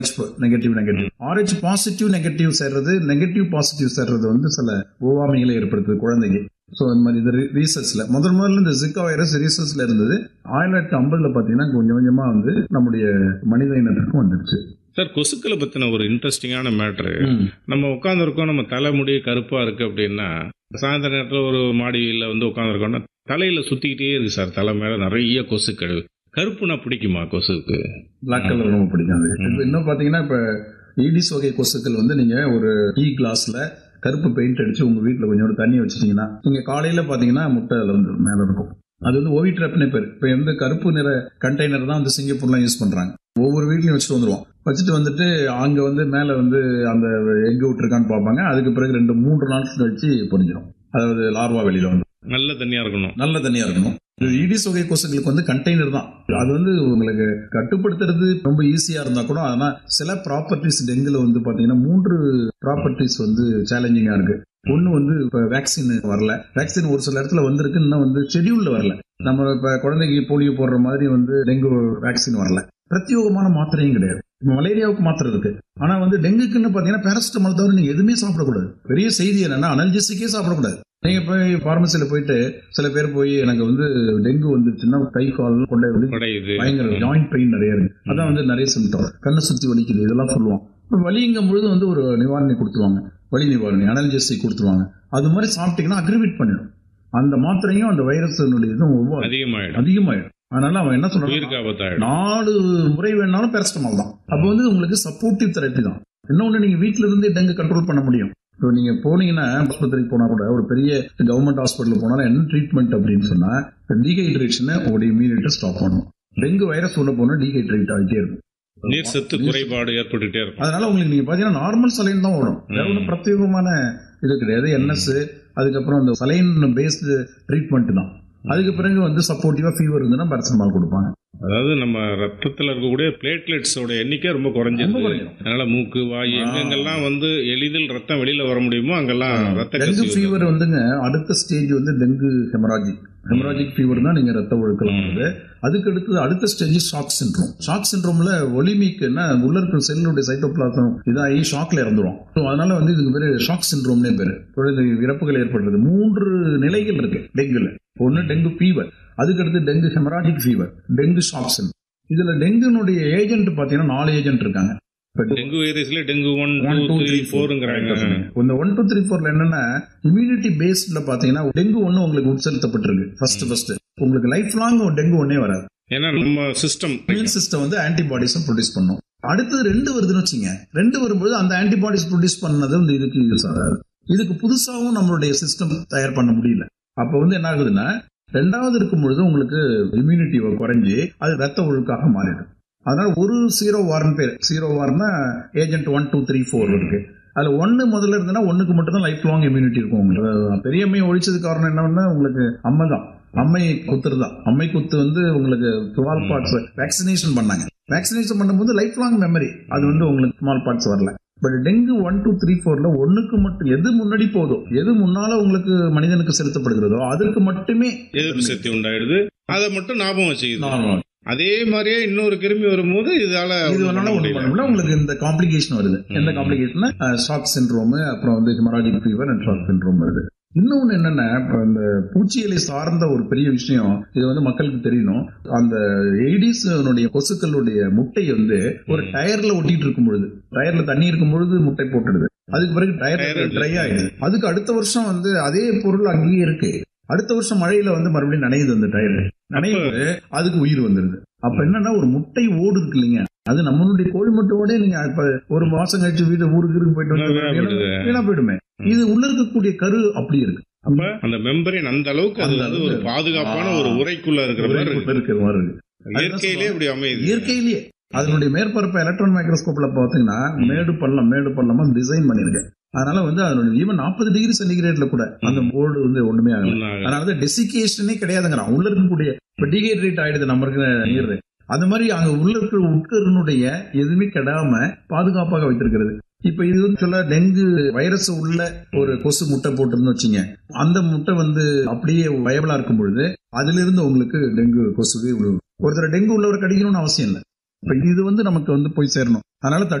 Negative negative Rh positive negative சேர்றது negative positive சேர்றது வந்து சில ஒவ்வாமைகளை ஏற்படுத்துது குழந்தைக்கு ஸோ இந்த மாதிரி இது ரீசர்ச்ல முதல் முதல்ல இந்த ஜிக்கா வைரஸ் ரீசர்ச்ல இருந்தது ஆயிரத்தி தொள்ளாயிரத்தி ஐம்பதுல பார்த்தீங்கன்னா கொஞ்சம் கொஞ்சமா வந்து நம்முடைய மனித இனத்திற்கும் வந்துருச்சு சார் கொசுக்களை பத்தின ஒரு இன்ட்ரெஸ்டிங்கான மேட்ரு நம்ம உட்காந்துருக்கோம் நம்ம தலைமுடி கருப்பா இருக்கு அப்படின்னா சாயந்தர நேரத்தில் ஒரு மாடியில் வந்து உட்காந்துருக்கோம்னா தலையில சுத்திக்கிட்டே இருக்கு சார் தலை மேல நிறைய கொசுக்கள் கருப்புனா பிடிக்குமா கொசுக்கு பிளாக் கலர் ரொம்ப பிடிக்காது இப்போ இன்னும் பார்த்தீங்கன்னா இப்போ ஈடிஸ் வகை கொசுக்கள் வந்து நீங்க ஒரு டீ கிளாஸ்ல கருப்பு பெயிண்ட் அடிச்சு உங்க வீட்டில் கொஞ்சோண்டு தண்ணி வச்சிட்டீங்கன்னா நீங்க காலையில பார்த்தீங்கன்னா முட்டை அதில் வந்து மேலே இருக்கும் அது வந்து ஓவி ட்ராப்னே பேர் இப்போ வந்து கருப்பு நிற கண்டெய்னர் தான் வந்து சிங்கப்பூர்லாம் யூஸ் பண்றாங்க ஒவ்வொரு வீட்லையும் வச்சுட்டு வந்துருவோம் வச்சுட்டு வந்துட்டு அங்க வந்து மேலே வந்து அந்த எக் விட்டுருக்கான்னு பார்ப்பாங்க அதுக்கு பிறகு ரெண்டு மூன்று நாள் கழிச்சு பொரிஞ்சிடும் அதாவது லார்வா வெளியில வந்து நல்ல தண்ணியா இருக்கணும் நல்ல தண்ணியா இருக்கணும் இது ஈடிஸ் வகை கொசுகளுக்கு வந்து கண்டெய்னர் தான் அது வந்து உங்களுக்கு கட்டுப்படுத்துறது ரொம்ப ஈஸியா இருந்தா கூட ஆனா சில ப்ராப்பர்ட்டிஸ் டெங்குல வந்து பாத்தீங்கன்னா மூன்று ப்ராப்பர்ட்டிஸ் வந்து சேலஞ்சிங்கா இருக்கு ஒன்னு வந்து இப்ப வேக்சின் வரல வேக்சின் ஒரு சில இடத்துல வந்திருக்கு இன்னும் வந்து ஷெடியூல்ல வரல நம்ம இப்ப குழந்தைக்கு போலியோ போடுற மாதிரி வந்து டெங்கு வேக்சின் வரல பிரத்யோகமான மாத்திரையும் கிடையாது இப்ப மலேரியாவுக்கு மாத்திரை இருக்கு ஆனா வந்து டெங்குக்குன்னு பாத்தீங்கன்னா பேரஸ்டமால் தவிர நீங்க எதுவுமே சாப்பிடக்கூடாது பெரிய செய்தி என்னன்னா அனல்ஜெசிக்கே சாப்பிடக்கூடாது நீங்க போய் பார்மசியில போயிட்டு சில பேர் போய் எனக்கு வந்து டெங்கு வந்துச்சுன்னா கை கால் கொண்டை வலி படையுது பயங்கர ஜாயிண்ட் பெயின் நிறைய இருக்கு அதான் வந்து நிறைய சிம்டம் கண்ணை சுத்தி வலிக்குது இதெல்லாம் சொல்லுவோம் இப்போ வலிங்கும் பொழுது வந்து ஒரு நிவாரணி கொடுத்துருவாங்க வலி நிவாரணி அனல்ஜெஸ்டி கொடுத்துருவாங்க அது மாதிரி சாப்பிட்டீங்கன்னா அக்ரிவேட் பண்ணிடும் அந்த மாத்திரையும் அந்த வைரஸினுடைய இதுவும் ஒவ்வொரு அதிகமாயிடும் அதிகமாயிடும் அதனால அவன் என்ன சொல்றான் உயிருக்கு ஆபத்தாயிடும் நாலு முறை வேணாலும் பேரஸ்டமால் தான் அப்போ வந்து உங்களுக்கு சப்போர்ட்டிவ் தெரப்பி தான் இன்னொன்று நீங்க வீட்ல இருந்தே டெங்கு கண்ட்ரோல் பண்ண முடியும் இப்போ நீங்க போனீங்கன்னா ஆஸ்பத்திரிக்கு போனா கூட ஒரு பெரிய கவர்மெண்ட் ஹாஸ்பிட்டல் போனாலும் என்ன ட்ரீட்மெண்ட் அப்படின்னு சொன்னா டீஹைட்ரேஷனை உங்களுடைய இம்யூனிட்டை ஸ்டாப் பண்ணும் டெங்கு வைரஸ் உள்ள போனா டீஹைட்ரேட் ஆகிட்டே இருக்கும் நீர் சத்து குறைபாடு ஏற்பட்டுட்டே இருக்கும் அதனால உங்களுக்கு நீங்க பாத்தீங்கன்னா நார்மல் சலைன் தான் ஓடும் வேற ஒன்றும் பிரத்யேகமான இது கிடையாது என்எஸ் அதுக்கப்புறம் அந்த சலைன் பேஸ்டு ட்ரீட்மெண்ட் தான் அதுக்கு பிறகு வந்து சப்போர்ட்டிவா ஃபீவர் இருந்ததுன்னா பேரசமால் கொடுப்பாங்க அதாவது நம்ம ரத்தத்துல இருக்கக்கூடிய பிளேட்லெட்ஸோட எண்ணிக்கை ரொம்ப ரொம்ப குறைஞ்சிருக்கு குறையும். அதனால மூக்கு வாய் எங்கெங்கெல்லாம் வந்து எளிதில் ரத்தம் வெளியில வர முடியுமோ அங்கெல்லாம் ரத்த டெங்கு கசிவு ஃபீவர் வந்துங்க அடுத்த ஸ்டேஜ் வந்து டெங்கு ஹெமராஜிக் ஹெமராஜிக் ஃபீவர் தான் நீங்க ரத்த ஒழுக்கல் வருது அதுக்கு அடுத்து அடுத்த ஸ்டேஜ் ஷாக் சிண்ட்ரோம் ஷாக் சிண்ட்ரோம்ல ஒலிமிக்குன்னா உள்ள இருக்கிற செல்லுடைய சைட்டோபிளாசம் இதாகி ஷாக்ல இறந்துரும் So, அதனால வந்து இதுக்கு பேரு ஷாக் சிண்ட்ரோம்னே பேரு குழந்தை இறப்புகள் ஏற்படுறது மூன்று நிலைகள் இருக்கு டெங்குல ஒன்னு டெங்கு ஃபீவர் அதுக்கு அடுத்து dengue haemorrhagic fever dengue shock syndrome இதுல டெங்குனுடைய ஏஜென்ட் பாத்தீங்கன்னா நாலு ஏஜென்ட் இருக்காங்க இப்ப டெங்கு வைரஸ்ல dengue one one two two three three ஃபோருங்கிறாங்க இந்த ஒன் டூ த்ரீ ஃபோர்ல என்னன்னா இம்யூனிட்டி பேஸ்ட்ல பாத்தீங்கன்னா டெங்கு ஒன்று உங்களுக்கு உட்செலுத்தப்பட்டிருக்கு ஃபர்ஸ்ட் ஃபர்ஸ்ட் உங்களுக்கு லைஃப் லாங் டெங்கு ஒன்னே வராது ஏன்னா நம்ம சிஸ்டம் இம்யூன் சிஸ்டம் வந்து ஆன்டிபாடிஸும் ப்ரொடியூஸ் பண்ணும் அடுத்தது ரெண்டு வருதுன்னு வச்சுங்க ரெண்டு வரும்போது அந்த ஆன்டிபாடிஸ் ப்ரொடியூஸ் பண்ணது வந்து இதுக்கு யூஸ் ஆகாது இதுக்கு புதுசாகவும் நம்மளுடைய சிஸ்டம் தயார் பண்ண முடியல அப்போ வந்து என்ன ஆகுதுன்னா ரெண்டாவது இருக்கும் பொழுது உங்களுக்கு இம்யூனிட்டி குறைஞ்சி அது ரத்த ஒழுக்காக மாறிடும் அதனால ஒரு சீரோ வார்னு பேர் சீரோ வார்னா agent one two three four இருக்கு அதுல ஒன்னு முதல்ல இருந்ததுன்னா ஒண்ணுக்கு மட்டும் தான் லைஃப் லாங் இம்யூனிட்டி இருக்கும் உங்களுக்கு பெரியம்மையை ஒழிச்சது காரணம் என்னன்னா உங்களுக்கு அம்மை தான் அம்மை குத்துறது தான் அம்மை குத்து வந்து உங்களுக்கு ஸ்மால் பார்ட்ஸ் வேக்சினேஷன் பண்ணாங்க வேக்சினேஷன் பண்ணும்போது லைஃப் லாங் மெமரி அது வந்து உங்களுக்கு ஸ்மால் பார்ட்ஸ் வரல but dengue one two three ஃபோர்ல ஒண்ணுக்கு மட்டும் எது முன்னாடி போதோ எது முன்னால உங்களுக்கு மனிதனுக்கு செலுத்தப்படுகிறதோ அதற்கு மட்டுமே எதிர்ப்பு சக்தி உண்டாயிடுது அதை மட்டும் ஞாபகம் வச்சுக்குது நார்மல் அதே மாதிரியே இன்னொரு கிருமி வரும்போது இதால இது ஒண்ணும் வேணாலும் பண்ண ஒண்ணு முடியல. பண்ண முடியல உங்களுக்கு இந்த காம்ப்ளிகேஷன் வருது எந்த காம்ப்ளிகேஷன் ஷாக் சிண்ட்ரோம் அப்புறம் வந்து haemorrhagic fever and shock syndrome வருது இன்னொன்னு என்னன்னா இப்ப இந்த பூச்சியலை சார்ந்த ஒரு பெரிய விஷயம் இது வந்து மக்களுக்கு தெரியணும் அந்த எய்டிஸ் கொசுக்களுடைய முட்டை வந்து ஒரு டயர்ல ஒட்டிட்டு இருக்கும் பொழுது டயர்ல தண்ணி இருக்கும் பொழுது முட்டை போட்டுடுது அதுக்கு பிறகு டயர் Tire ட்ரை ஆயிடுது அதுக்கு அடுத்த வருஷம் வந்து அதே பொருள் அங்கேயே இருக்கு அடுத்த வருஷம் மழையில வந்து மறுபடியும் நனையுது அந்த டயர் நனையுது அதுக்கு உயிர் வந்துருது அப்ப என்னன்னா ஒரு முட்டை ஓடு இருக்கு இல்லைங்க அது நம்மளுடைய கோழி முட்டையோட நீங்க இப்ப ஒரு மாசம் கழிச்சு வீடு ஊருக்கு இருக்கு போயிட்டு வந்து வீணா போயிடுது. வீணா போயிடுமே இது உள்ள இருக்கக்கூடிய கரு அப்படி இருக்கு அப்ப அந்த மெம்பரின் அந்த அளவுக்கு அது அந்த வந்து ஒரு அளவுக்கு. பாதுகாப்பான ஆ. ஒரு உரைக்குள்ள இருக்கிற மாதிரி இருக்கு இருக்கிற மாதிரி இருக்கு இயற்கையிலே அப்படி அமையுது இயற்கையிலேயே அதனுடைய மேற்பரப்பை எலக்ட்ரான் மைக்ரோஸ்கோப்ல பாத்தீங்கன்னா மேடு பள்ளம் மேடு பள்ளமா டிசைன் பண்ணிருக்கு அதனால வந்து அதனுடைய ஈவன் நாற்பது டிகிரி சென்டிகிரேட்ல கூட அந்த போர்டு வந்து ஒண்ணுமே ஆகல ஒண்ணாக. அதனால டெசிகேஷனே கிடையாதுங்கிறான் உள்ள இருக்கக்கூடிய இப்ப டீஹைட்ரேட் ஆயிடுது நம்ம இருக்கிற நீர் அது மாதிரி அங்க உள்ள இருக்கிற உட்கருனுடைய எதுவுமே கெடாம பாதுகாப்பாக வைத்திருக்கிறது இப்ப இது வந்து சொல்ல டெங்கு வைரஸ் உள்ள ஒரு கொசு முட்டை போட்டுருந்து வச்சுங்க அந்த முட்டை வந்து அப்படியே வயபிளா இருக்கும் பொழுது அதுல இருந்து உங்களுக்கு டெங்கு கொசுவே விழுவும் ஒருத்தர் டெங்கு உள்ளவர் கடிக்கணும்னு அவசியம் இல்லை இப்ப இது வந்து நமக்கு வந்து போய் சேரணும் அதனால